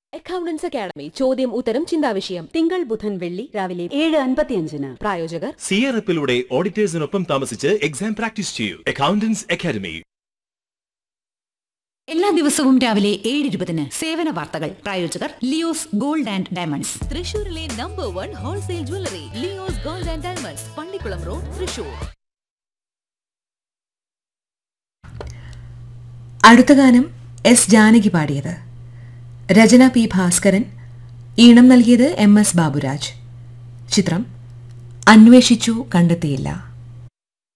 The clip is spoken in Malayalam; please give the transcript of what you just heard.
അക്കൗണ്ടൻസ് അക്കാഡമി ചോദ്യം ഉത്തരം ചിന്താവിഷയം തിങ്കൾ ബുധൻ വെള്ളി രാവിലെ ഏഴ് അൻപത്തിയഞ്ചിന് പ്രായോജകർ സിയറപ്പിലൂടെ ഓഡിറ്റേഴ്സിനൊപ്പം താമസിച്ച് എക്സാം പ്രാക്ടീസ് ചെയ്യൂ അക്കൗണ്ടൻസ് അക്കാദമി എല്ലാ ദിവസവും രാവിലെ ഏഴ് ഇരുപതിന് സേവന വാർത്തകൾ പ്രായോജകർ ലിയോസ് ഗോൾഡ് ആൻഡ് ഡയമണ്ട്സ് തൃശൂരിലെ number one wholesale jewellery Leo's gold and diamonds Pallikkulam road Thrissur അടുത്ത ഗാനം എസ് ജാനകി പാടിയത് രചന പി ഭാസ്കരൻ ഈണം നൽകിയത് എം എസ് ബാബുരാജ് ചിത്രം അന്വേഷിച്ചു കണ്ടെത്തിയില്ല